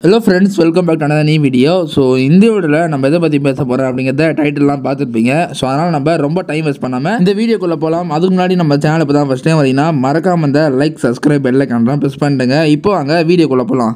hello friends welcome back to another new video so இந்த வீடியோவில் நம்ம எதை பற்றி பேச போகிறோம் அப்படிங்கிறத டைட்டில்லாம் பார்த்துருப்பீங்க ஸோ அதனால் நம்ம ரொம்ப டைம் வேஸ்ட் பண்ணாமல் இந்த வீடியோக்குள்ளே போகலாம் அதுக்கு முன்னாடி நம்ம சேனல் இப்போ தான் ஃபஸ்ட் டைம் வரீங்கன்னா மறக்காம இந்த லைக் சப்ஸ்கிரைப் பெல் ஐக்கான்லாம் ப்ரெஸ் பண்ணிட்டுங்க இப்போ அங்கே வீடியோக்குள்ளே போகலாம்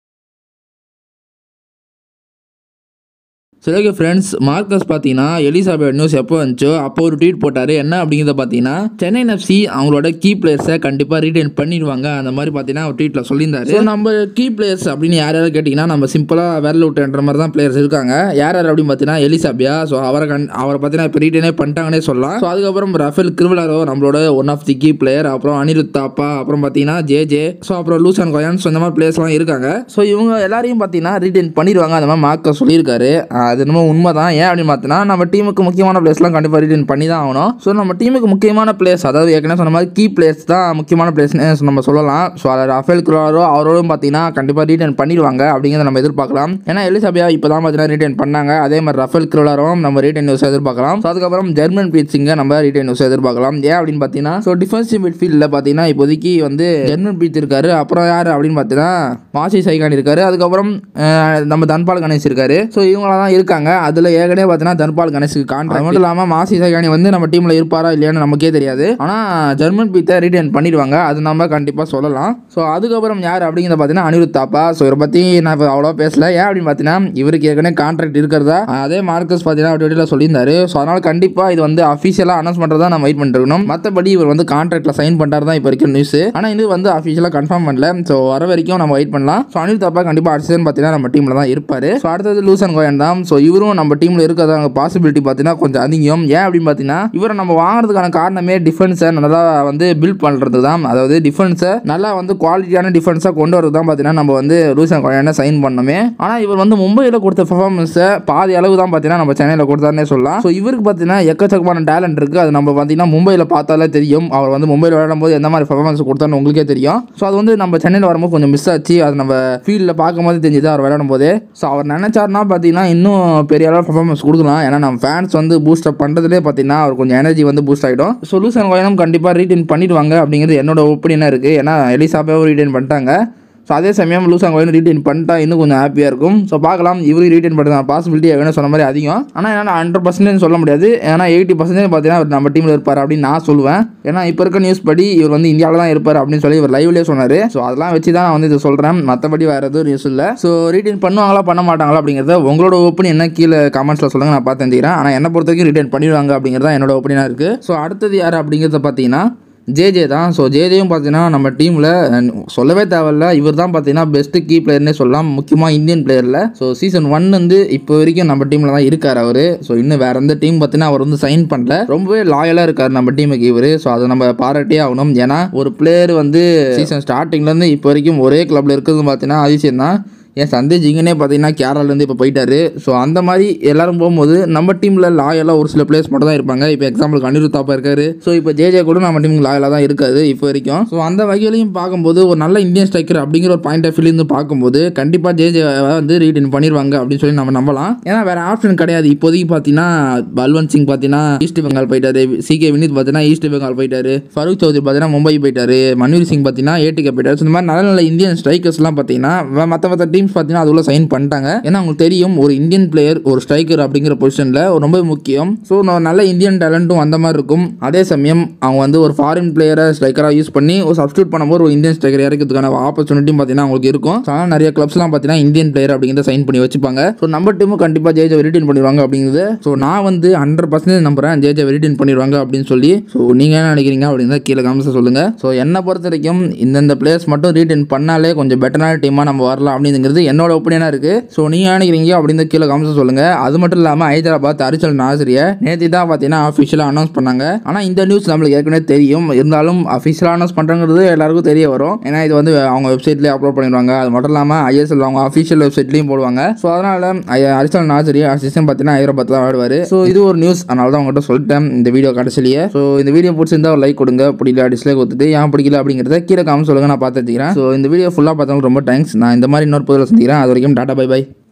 சரி ஓகே ஃப்ரெண்ட்ஸ் மார்க்கஸ் பார்த்தீங்கன்னா எலிசாபெத் நியூஸ் எப்போ வந்துச்சோ அப்போ ஒரு ட்வீட் போட்டார் என்ன அப்படிங்கிறத பார்த்தீங்கன்னா சென்னை எஃப்சி அவங்களோட கீ பிளேயர்ஸை கண்டிப்பாக ரீடைன் பண்ணிடுவாங்க அந்த மாதிரி பார்த்தீங்கன்னா ஒரு ட்வீட்டில் சொல்லியிருந்தாரு So, நம்ம கீ பிளேயர்ஸ் அப்படின்னு யார் யாரும் கேட்டிங்கன்னா நம்ம சிம்பிளாக விரல் விட்டுன்ற மாதிரி தான் பிளேயர்ஸ் இருக்காங்க யார் யார் அப்படின்னு பார்த்தீங்கன்னா எலிசாபியா ஸோ அவரை கண் அவரை பார்த்தீங்கன்னா இப்போ ரீடைனே பண்ணிட்டாங்கன்னே சொல்லலாம் ஸோ அதுக்கப்புறம் ரஃபேல் கிருவலாரோ நம்மளோட one of the key player அப்புறம் அனிருத் தாப்பா அப்புறம் பார்த்தீங்கன்னா ஜே ஜே ஸோ அப்புறம் லூசன் கொயான் ஸோ இந்த மாதிரி பிளேயர்ஸ்லாம் இருக்காங்க ஸோ இவங்க எல்லாரையும் பார்த்தீங்கன்னா ரீடைன் பண்ணிடுவாங்க அந்த மாதிரி மார்க்க சொல்லியிருக்காரு ஆஹ் அது என்னமோ உண்மை தான் ஏன் அப்படின்னு பார்த்தீங்கன்னா நம்ம டீமுக்கு முக்கியமான பிளேஸ்லாம் கண்டிப்பாக ரீடைன் பண்ணி தான் ஆகணும் ஸோ நம்ம டீமுக்கு முக்கியமான பிளேஸ் அதாவது ஏற்கனவே சொன்ன மாதிரி கீ பிளேஸ் தான் முக்கியமான பிளேஸ்னு நம்ம சொல்லலாம் ஸோ அதில் ரஃபேல் குராரோ அவரோடும் பார்த்தீங்கன்னா கண்டிப்பாக ரீடைன் பண்ணிடுவாங்க அப்படிங்கிறத நம்ம எதிர்பார்க்கலாம் ஏன்னா எலிசபியா இப்போ தான் பார்த்தீங்கன்னா ரீடைன் பண்ணாங்க அதே மாதிரி ரஃபேல் குரோலாரும் நம்ம ரீடைன் நியூஸ் எதிர்பார்க்கலாம் ஸோ அதுக்கப்புறம் ஜெர்மன் பீட் சிங்கை நம்ம ரீடைன் நியூஸ் எதிர்பார்க்கலாம் ஏன் அப்படின்னு பார்த்தீங்கன்னா ஸோ டிஃபென்சிவ் மிட்ஃபீல்டில் பார்த்தீங்கன்னா இப்போதைக்கு வந்து ஜெர்மன் பீட் இருக்காரு அப்புறம் யார் அப்படின்னு பார்த்தீங்கன்னா மாசி சைகான் இருக்காரு அதுக்கப்புறம் அஹ், நம்ம தன்பால் கணேஷ் இருக்காரு ஸோ இவங்களாம் தான் இருக்காங்க அதில் ஏற்கனவே பார்த்தீங்கன்னா தன்பால் கணேஷுக்கு கான்ட்ராக்ட் மட்டும் இல்லாமல் மாசி சைகானி வந்து நம்ம டீமில் இருப்பாரா இல்லையான்னு நமக்கே தெரியாது ஆனால் ஜெர்மன் பீத்தை ரீடைன் பண்ணிடுவாங்க அது நம்ம கண்டிப்பாக சொல்லலாம் ஸோ அதுக்கப்புறம் யார் அப்படிங்கிறத பார்த்தீங்கன்னா அனிருத் தாப்பா ஸோ இவரை பற்றி நான் இப்போ அவ்வளோ பேசல ஏன் அப்படின்னு பார்த்தீங்கன்னா இவருக்கு ஏற்கனவே கான்ட்ராக்ட் இருக்கிறதா அதே மார்க்கஸ் பார்த்தீங்கன்னா வீடியோவில் சொல்லியிருந்தாரு ஸோ அதனால் கண்டிப்பாக இது வந்து அஃபிஷியலாக அனௌன்ஸ் பண்ணுறதா நம்ம வெயிட் பண்ணிட்டு இருக்கணும் மற்றபடி இவர் வந்து கான்ட்ராக்டில் சைன் பண்ணுறாரு தான் இப்போ வரைக்கும் நியூஸ் ஆனால் இது வந்து அஃபிஷியலாக கன்ஃபார்ம் பண்ணல ஸோ வர வரைக்கும் நம்ம வெயிட் பண்ணலாம் ஸோ அனில் தாப்பா கண்டிப்பாக அடுத்த season பார்த்தீங்கன்னா நம்ம டீமில் தான் இருப்பார் ஸோ அடுத்தது லூசன் கோயன் தான் ஸோ இவரும் நம்ம டீமில் இருக்கிறதாங்க பாசிபிலிட்டி பார்த்தீங்கன்னா கொஞ்சம் அதிகம் ஏன் அப்படின்னு பார்த்தீங்கன்னா இவரை நம்ம வாங்குறதுக்கான காரணமே டிஃபென்ஸை நல்லா வந்து பில்ட் பண்ணுறது தான் அதாவது டிஃபென்ஸை நல்லா வந்து குவாலிட்டியான டிஃபென்ஸாக கொண்டு வரது தான் பார்த்தீங்கன்னா நம்ம வந்து லூசன் கோயனை சைன் பண்ணோமே ஆனால் இவர் வந்து மும்பையில் கொடுத்த பெர்ஃபார்மன்ஸை பாதி அளவு தான் பார்த்தீங்கன்னா நம்ம சென்னையில் கொடுத்தாருனே சொல்லலாம் ஸோ இவருக்கு பார்த்தீங்கன்னா எக்கச்சக்கமான டேலண்ட் இருக்குது அது நம்ம பார்த்தீங்கன்னா மும்பையில் பார்த்தாலே தெரியும் அவர் வந்து மும்பையில் விளையாடும் போது எந்த மாதிரி பெர்ஃபார்மன்ஸ் கொடுத்தாருன்னு உங்களுக்கே தெரியும் ஸோ அது வந்து நம்ம சென்னையில் வரும்போது கொஞ்சம் மிஸ் ஆச்சு அது நம்ம ஃபீல்டில் பார்க்கும்போது தெரிஞ்சுது அவர் விளையாடும் போதே ஸோ அவர் நினைச்சாருன்னா பார்த்தீங்கன்னா இன்னும் பெரிய அளவு பெர்ஃபார்மன்ஸ் கொடுக்கலாம் ஏன்னா நம்ம ஃபேன்ஸ் வந்து பூஸ்ட் அப் பண்ணுறதுலே பார்த்தீங்கன்னா அவர் கொஞ்சம் எனர்ஜி வந்து பூஸ்ட் ஆகிடும் சொல்யூஷன் கோயனும் கண்டிப்பாக ரீடைன் பண்ணிடுவாங்க அப்படிங்கிறது என்னோட ஒப்பீனியனாக இருக்குது ஏன்னா எலிசாபாவும் ரீடைன் பண்ணிட்டாங்க ஸோ அதே சமயம் லூசாங் கோயின் ரீடைன் பண்ணிட்டா இன்னும் கொஞ்சம் ஹாப்பியாக இருக்கும் ஸோ பார்க்கலாம் இவரு ரீடைன் பண்ணுற பாசிபிலிட்டி வேணும் சொன்ன மாதிரி அதிகம் ஆனால் என்னால் ஹண்ட்ரட் பர்சன்டேஜ் சொல்ல முடியாது ஏன்னா எயிட்டி பர்சன்டேஜ் பார்த்தீங்கன்னா அவர் நம்ம டீமில் இருப்பார் அப்படின்னு நான் சொல்லுவேன் ஏன்னா இப்போ இருக்க நியூஸ் படி இவர் வந்து இந்தியாவில் தான் இருப்பார் அப்படின்னு சொல்லி இவர் லைவ்லேயே சொன்னார் ஸோ அதெல்லாம் வச்சு தான் நான் வந்து இதை சொல்கிறேன் மற்றபடி வேறு எதுவும் நியூஸ் இல்லை ஸோ ரீடைன் பண்ணுவாங்களா பண்ண மாட்டாங்களா அப்படிங்கிறத உங்களோட ஒப்பீனியன் என்ன கீழே கமெண்ட்ஸில் சொல்லுங்கள் நான் பார்த்து தெரிஞ்சுக்கிறேன் ஆனால் என்னை பொறுத்த வரைக்கும் ரீடைன் பண்ணிடுவாங்க அப்படிங்கிறது தான் என்னோட ஒப்பீனியனாக இருக்குது ஸோ அடுத்தது யார் அப்படிங்கிறத பார்த்தீங்கன்னா ஜேஜே தான் ஸோ ஜேஜேயும் பார்த்தீங்கன்னா நம்ம டீமில் சொல்லவே தேவையில்ல இவர் தான் பார்த்தீங்கன்னா பெஸ்ட்டு கீ பிளேயர்னே சொல்லலாம் முக்கியமாக இந்தியன் பிளேயரில் ஸோ சீசன் ஒன் வந்து இப்போ வரைக்கும் நம்ம டீமில் தான் இருக்கார் அவர் ஸோ இன்னும் வேற எந்த டீம் பார்த்தீங்கன்னா அவர் வந்து சைன் பண்ணல ரொம்பவே லாயலாக இருக்கார் நம்ம டீமுக்கு இவர் ஸோ அதை நம்ம பாராட்டியே ஆகணும் ஏன்னா ஒரு பிளேயர் வந்து சீசன் ஸ்டார்டிங்லேருந்து இப்போ வரைக்கும் ஒரே கிளப்பில் இருக்கிறது பார்த்தீங்கன்னா அதிசயம் தான் ஏன் சந்தேஷ் ஜிங்கனே பார்த்தீங்கன்னா கேரளாலேருந்து இப்போ போயிட்டாரு ஸோ அந்த மாதிரி எல்லாரும் போகும்போது நம்ம டீமில் லாயலாக ஒரு சில பிளேயர்ஸ் மட்டும் தான் இருப்பாங்க இப்போ எக்ஸாம்பிளுக்கு அனிருத் தாப்பா இருக்காரு ஸோ இப்போ ஜேஜே கூட நம்ம டீமுக்கு லாயலாக தான் இருக்காது இப்போ வரைக்கும் ஸோ அந்த வகையிலையும் பார்க்கும்போது ஒரு நல்ல இந்தியன் ஸ்ட்ரைக்கர் அப்படிங்கிற ஒரு பாயிண்ட் ஆஃப் வியூலேருந்து பார்க்கும்போது கண்டிப்பாக ஜேஜே வந்து ரீடைன் பண்ணிடுவாங்க அப்படின்னு சொல்லி நம்ம நம்பலாம் ஏன்னா வேற ஆப்ஷன் கிடையாது இப்போதைக்கு பார்த்தீங்கன்னா பல்வந்த் சிங் பார்த்தீங்கன்னா ஈஸ்ட் பெங்கால் போயிட்டாரு சி கே வினித் பார்த்தீங்கன்னா ஈஸ்ட் பெங்கால் போயிட்டாரு ஃபருக் சௌத்ரி பார்த்தீங்கன்னா மும்பை போயிட்டாரு மன்வீர் சிங் பார்த்தீங்கன்னா ஏடிகே போயிட்டாரு ஸோ இந்த மாதிரி நல்ல நல்ல இந்தியன் ஸ்ட்ரைக்கர்ஸ்லாம் பார்த்தீங்கன்னா மற்ற மற்ற டீம்ஸ் பார்த்தீங்கன்னா அதுல சைன் பண்ணிட்டாங்க ஏன்னா உங்களுக்கு தெரியும் ஒரு இந்தியன் பிளேயர் ஒரு ஸ்ட்ரைக்கர் அப்படிங்கிற பொசிஷனில் ரொம்ப முக்கியம் ஸோ நல்ல இந்தியன் டேலண்ட்டும் அந்த மாதிரி இருக்கும் அதே சமயம் அவங்க வந்து ஒரு ஃபாரின் பிளேயரை ஸ்ட்ரைக்கராக யூஸ் பண்ணி ஒரு சப்ஸ்டியூட் பண்ணும்போது ஒரு இந்தியன் ஸ்ட்ரைக்கர் இறக்கிறதுக்கான ஆப்பர்ச்சுனிட்டியும் பார்த்தீங்கன்னா அவங்களுக்கு இருக்கும் ஸோ ஆனால் நிறைய கிளப்ஸ்லாம் பார்த்தீங்கன்னா இந்தியன் பிளேயர் அப்படிங்கிறத சைன் பண்ணி வச்சுப்பாங்க ஸோ நம்ம டீமும் கண்டிப்பாக ஜேஜே ரிட்டர்ன் பண்ணிடுவாங்க அப்படிங்கிறது ஸோ நான் வந்து ஹண்ட்ரட் பர்சன்டேஜ் நம்புறேன் ஜேஜே ரிட்டர்ன் பண்ணிடுவாங்க அப்படின்னு சொல்லி ஸோ நீங்கள் என்ன நினைக்கிறீங்க அப்படிங்கிறத கீழே காமிச்சு சொல்லுங்க ஸோ என்னை பொறுத்த வரைக்கும் இந்தந்த பிளேயர்ஸ் மட்டும் ரீட்டைன் பண்ணாலே கொஞ்சம் பெட்டரான டீமாக நம்ம வரலாம் அப்படிங்கிறது என்னோட ஒப்பீனியனாக இருக்கு ஸோ நீங்கள் நினைக்கிறீங்க அப்படின்னு கீழே காமிச்சு சொல்லுங்க அது மட்டும் இல்லாமல் ஹைதராபாத் அரிச்சல் நாசிரியை நேற்று தான் பார்த்தீங்கன்னா அஃபிஷியலாக அனௌன்ஸ் பண்ணாங்க ஆனால் இந்த நியூஸ் நம்மளுக்கு ஏற்கனவே தெரியும் இருந்தாலும் அஃபிஷியலாக அனௌன்ஸ் பண்ணுறங்கிறது எல்லாருக்கும் தெரிய வரும் ஏன்னா இது வந்து அவங்க வெப்சைட்லேயே அப்லோட் பண்ணிடுவாங்க அது மட்டும் இல்லாமல் ஐஎஸ்எல் அவங்க அஃபிஷியல் வெப்சைட்லேயும் போடுவாங்க ஸோ அதனால அரிச்சல் நாசிரி அசிஸ்டன் பார்த்தீங்கன்னா ஹைதராபாத் தான் ஆடுவார் ஸோ இது ஒரு நியூஸ் அதனால தான் உங்கள்கிட்ட சொல்லிட்டேன் இந்த வீடியோ கடைசிலேயே ஸோ இந்த வீடியோ பிடிச்சிருந்தா ஒரு லைக் கொடுங்க பிடிக்கல டிஸ்லைக் கொடுத்துட்டு ஏன் பிடிக்கல அப்படிங்கிறத கீழே காமிச்சு சொல்லுங்க நான் பார்த்து வச்சுக்கிறேன் ஸோ இந்த வீடியோ ஃபுல்லாக பார்த்தவங்களுக்கு ரொம்ப தேங்க்ஸ் நான் இந்த மாதிரி இன்னொரு புதில் சந்திக்கிறேன் அது வரைக்கும் டாடா பை பை